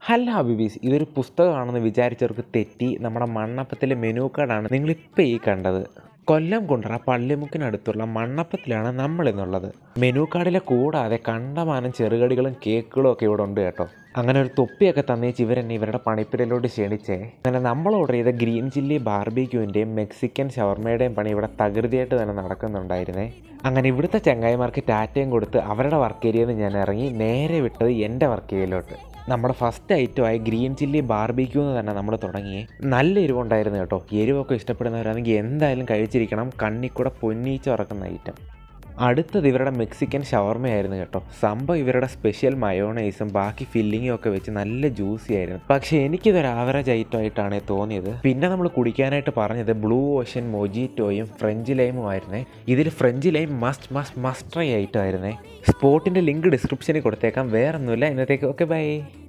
ഹല്ല ഹബീബീസ് ഇതൊരു പുസ്തകമാണെന്ന് വിചാരിച്ചവർക്ക് തെറ്റി നമ്മുടെ മണ്ണപ്പത്തിലെ മെനു കാർഡാണ് നിങ്ങളിപ്പോൾ ഈ കണ്ടത് കൊല്ലം കുണ്ടറ പള്ളിമുക്കിനടുത്തുള്ള മണ്ണപ്പത്തിലാണ് നമ്മൾ ഇന്നുള്ളത് മെനു കാർഡിലെ കൂടാതെ കണ്ടമാനം ചെറുകടികളും കേക്കുകളും ഒക്കെ ഇവിടെ ഉണ്ട് കേട്ടോ അങ്ങനെ ഒരു തൊപ്പിയൊക്കെ തന്നേച്ച് ഇവരെന്നെ ഇവരുടെ പണിപ്പിരയിലോട്ട് ക്ഷണിച്ചേ അങ്ങനെ നമ്മൾ ഓർഡർ ചെയ്ത ഗ്രീൻ ചില്ലി ബാർബിക്യൂവിൻ്റെയും മെക്സിക്കൻ ഷവർമയുടെയും പണി ഇവിടെ തകൃതിയായിട്ട് തന്നെ നടക്കുന്നുണ്ടായിരുന്നേ അങ്ങനെ ഇവിടുത്തെ ചങ്ങായിമാർക്ക് ടാറ്റയും കൊടുത്ത് അവരുടെ വർക്ക് ഏരിയയിൽ നിന്ന് ഞാൻ ഇറങ്ങി നേരെ വിട്ടത് എൻ്റെ വർക്ക് ഏരിയയിലോട്ട് നമ്മുടെ ഫസ്റ്റ് ഐറ്റമായ ഗ്രീൻ ചില്ലി ബാർബിക്യൂ എന്ന് തന്നെ നമ്മൾ തുടങ്ങി നല്ല എരിവുണ്ടായിരുന്നു കേട്ടോ എരിവൊക്കെ ഇഷ്ടപ്പെടുന്നവരാണെങ്കിൽ എന്തായാലും കഴിച്ചിരിക്കണം കണ്ണിൽ കൂടെ പൊന്നീച്ച് ഉറക്കുന്ന ഐറ്റം അടുത്തത് ഇവരുടെ മെക്സിക്കൻ ഷവർമയായിരുന്നു കേട്ടോ സംഭവം ഇവരുടെ സ്പെഷ്യൽ മയോണൈസും ബാക്കി ഫില്ലിങ്ങും ഒക്കെ വെച്ച് നല്ല ജ്യൂസി ആയിരുന്നു പക്ഷേ എനിക്കിതൊരു ആവറേജ് ഐറ്റം ആയിട്ടാണ് തോന്നിയത് പിന്നെ നമ്മൾ കുടിക്കാനായിട്ട് പറഞ്ഞത് ബ്ലൂ ഓഷ്യൻ മൊജീറ്റോയും ഫ്രഞ്ച് ലൈമും ആയിരുന്നേ ഇതിൽ French lime must must must try item ആയിരുന്നേ സ്പോട്ടിൻ്റെ ലിങ്ക് ഡിസ്ക്രിപ്ഷനിൽ കൊടുത്തേക്കാം വേറൊന്നുമില്ല ഇന്നത്തേക്ക് ഓക്കെ ബൈ